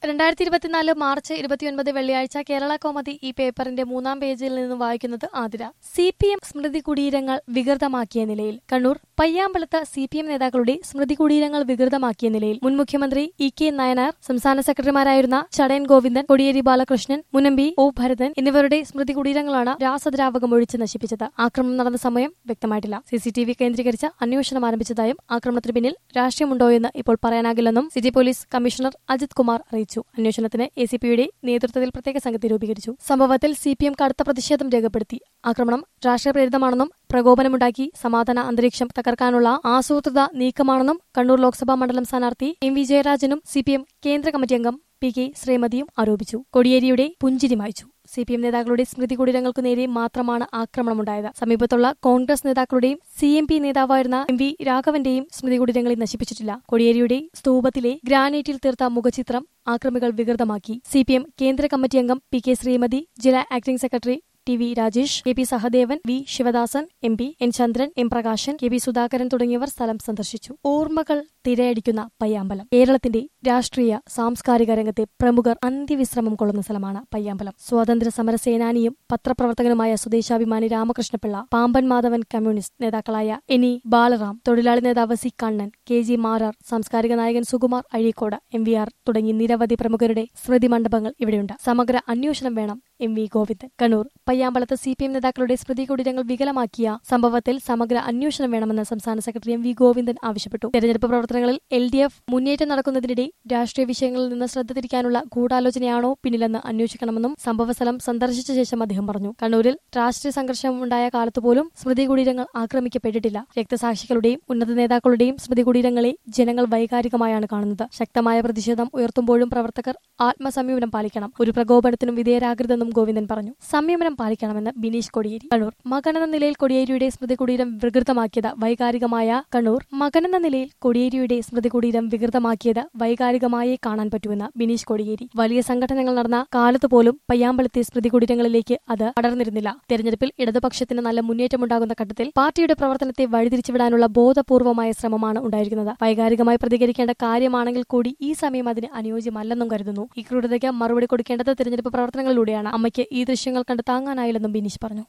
രണ്ടായിരത്തി ഇരുപത്തിനാല് മാർച്ച് ഇരുപത്തിയൊൻപത് വെള്ളിയാഴ്ച കേരള കോമതി ഈ പേപ്പറിന്റെ മൂന്നാം പേജിൽ നിന്ന് വായിക്കുന്നത് ആതിര സി പി എം സ്മൃതി കുടീരങ്ങൾ വികൃതമാക്കിയ നിലയിൽ കണ്ണൂർ പയ്യാമ്പലത്ത് സി പി എം നേതാക്കളുടെ സ്മൃതി കുടീരങ്ങൾ വികൃതമാക്കിയ നിലയിൽ മുൻ മുഖ്യമന്ത്രി ഇ കെ നായനാർ സംസ്ഥാന സെക്രട്ടറിമാരായിരുന്ന ചടയൻ ഗോവിന്ദൻ കൊടിയേരി ബാലകൃഷ്ണൻ മുനമ്പി ഒ ഭരതൻ എന്നിവരുടെ സ്മൃതി കുടീരങ്ങളാണ് രാസദ്രാവകം ഒഴിച്ച് നശിപ്പിച്ചത് ആക്രമണം നടന്ന സമയം വ്യക്തമായിട്ടില്ല സിസിടിവി കേന്ദ്രീകരിച്ച് അന്വേഷണം ആരംഭിച്ചതായും ആക്രമണത്തിന് പിന്നിൽ രാഷ്ട്രീയമുണ്ടോയെന്ന് ഇപ്പോൾ പറയാനാകില്ലെന്നും city police commissioner Ajith Kumar അറിയിച്ചു അന്വേഷണത്തിന് എ സി പിയുടെ നേതൃത്വത്തിൽ പ്രത്യേക സംഘത്തെ രൂപീകരിച്ചു സംഭവത്തിൽ സി പി എം കടുത്ത പ്രതിഷേധം രേഖപ്പെടുത്തി ആക്രമണം രാഷ്ട്രീയ പ്രേരിതമാണെന്നും പ്രകോപനമുണ്ടാക്കി സമാധാന അന്തരീക്ഷം തകർക്കാനുള്ള ആസൂത്രിത നീക്കമാണെന്നും കണ്ണൂർ ലോക്സഭാ മണ്ഡലം സ്ഥാനാർത്ഥി എം വി ജയരാജനും സി പി എം കേന്ദ്ര കമ്മിറ്റി അംഗം പി കെ ശ്രീമതിയും ആരോപിച്ചു കൊടിയേരിയുടെ പുഞ്ചിരി മായ്ച്ചു സി പി എം നേതാക്കളുടെ സ്മൃതി കുടീരങ്ങൾക്കു നേരെ മാത്രമാണ് ആക്രമണമുണ്ടായത് സമീപത്തുള്ള കോൺഗ്രസ് നേതാക്കളുടെയും സി എം പി നേതാവായിരുന്ന എം വി രാഘവന്റെയും സ്മൃതി കുടീരങ്ങളെ നശിപ്പിച്ചിട്ടില്ല കൊടിയേരിയുടെ സ്തൂപത്തിലെ ഗ്രാനൈറ്റിൽ തീർത്ത മുഖചിത്രം ആക്രമികൾ വികൃതമാക്കി സി പി എം കേന്ദ്ര കമ്മിറ്റി അംഗം പി കെ ശ്രീമതി ജില്ലാ acting secretary T V Rajesh K P Sahadevan V Sivadasan M P N Chandran M Prakashan K P Sudhakaran തുടങ്ങിയവർ സ്ഥലം സന്ദർശിച്ചു ഓർമ്മകൾ തിരയടിക്കുന്ന പയ്യാമ്പലം കേരളത്തിന്റെ രാഷ്ട്രീയ സാംസ്കാരിക രംഗത്തെ പ്രമുഖർ അന്ത്യവിശ്രമം കൊള്ളുന്ന സ്ഥലമാണ് പയ്യാമ്പലം സ്വാതന്ത്ര്യ സമര സേനാനിയും പത്രപ്രവർത്തകനുമായ സ്വദേശാഭിമാനി രാമകൃഷ്ണപിള്ള പാമ്പൻ മാധവൻ കമ്മ്യൂണിസ്റ്റ് നേതാക്കളായ എനി ബാലറാം തൊഴിലാളി നേതാവ് C Kannan K G Marar സാംസ്കാരിക നായകൻ Sukumar Azhikode M V R തുടങ്ങി നിരവധി പ്രമുഖരുടെ സ്മൃതി മണ്ഡപങ്ങൾ ഇവിടെയുണ്ട് സമഗ്ര അന്വേഷണം വേണം എം വി ഗോവിന്ദൻ കണ്ണൂർ പയ്യാമ്പലത്ത് സി പി എം നേതാക്കളുടെ സ്മൃതി കുടീരങ്ങൾ വികലമാക്കിയ സംഭവത്തിൽ സമഗ്ര അന്വേഷണം വേണമെന്ന് സംസ്ഥാന സെക്രട്ടറി എം വി ഗോവിന്ദൻ ആവശ്യപ്പെട്ടു തെരഞ്ഞെടുപ്പ് പ്രവർത്തനങ്ങളിൽ എൽ ഡി എഫ് മുന്നേറ്റം നടക്കുന്നതിനിടെ രാഷ്ട്രീയ വിഷയങ്ങളിൽ നിന്ന് ശ്രദ്ധ തിരിക്കാനുള്ള ഗൂഢാലോചനയാണോ പിന്നിലെന്ന് അന്വേഷിക്കണമെന്നും സംഭവസ്ഥലം സന്ദർശിച്ച ശേഷം അദ്ദേഹം പറഞ്ഞു കണ്ണൂരിൽ രാഷ്ട്രീയ സംഘർഷം ഉണ്ടായ കാലത്തുപോലും സ്മൃതി കുടീരങ്ങൾ ആക്രമിക്കപ്പെട്ടിട്ടില്ല രക്തസാക്ഷികളുടെയും ഉന്നത നേതാക്കളുടെയും സ്മൃതി കുടീരങ്ങളെ ജനങ്ങൾ വൈകാരികമായാണ് കാണുന്നത് ശക്തമായ പ്രതിഷേധം ഉയർത്തുമ്പോഴും പ്രവർത്തകർ ആത്മസംയമനം പാലിക്കണം ഒരു പ്രകോപനത്തിനും വിധേയരാകരുതെന്നും ഗോവിന്ദൻ പറഞ്ഞു സംയമനം പാലിക്കണമെന്ന് ബിനീഷ് കൊടിയേരി കണ്ണൂർ മകനെന്ന നിലയിൽ കൊടിയേരിയുടെ സ്മൃതി കുടീരം വികൃതമാക്കിയത് വൈകാരികമായ കണ്ണൂർ മകനെന്ന നിലയിൽ കൊടിയേരിയുടെ സ്മൃതി കുടീരം വികൃതമാക്കിയത് വൈകാരികമായേ കാണാൻ പറ്റുമെന്ന് ബിനീഷ് കൊടിയേരി വലിയ സംഘടനകൾ നടന്ന കാലത്ത് പോലും പയ്യാമ്പലത്തെ സ്മൃതി കുടീരങ്ങളിലേക്ക് അത് അടർന്നിരുന്നില്ല തെരഞ്ഞെടുപ്പിൽ ഇടതുപക്ഷത്തിന് നല്ല മുന്നേറ്റമുണ്ടാകുന്ന ഘട്ടത്തിൽ പാർട്ടിയുടെ പ്രവർത്തനത്തെ വഴിതിരിച്ചുവിടാനുള്ള ബോധപൂർവമായ ശ്രമമാണ് ഉണ്ടായിരിക്കുന്നത് വൈകാരികമായി പ്രതികരിക്കേണ്ട കാര്യമാണെങ്കിൽ കൂടി ഈ സമയം അതിന് അനുയോജ്യമല്ലെന്നും കരുതുന്നു ഈ ക്രൂരതയ്ക്ക് മറുപടി കൊടുക്കേണ്ടത് തെരഞ്ഞെടുപ്പ് പ്രവർത്തനങ്ങളിലൂടെയാണ് അമ്മയ്ക്ക് ഈ ദൃശ്യങ്ങൾ കണ്ട് താങ്ങാനായില്ലെന്നും ബിനീഷ് പറഞ്ഞു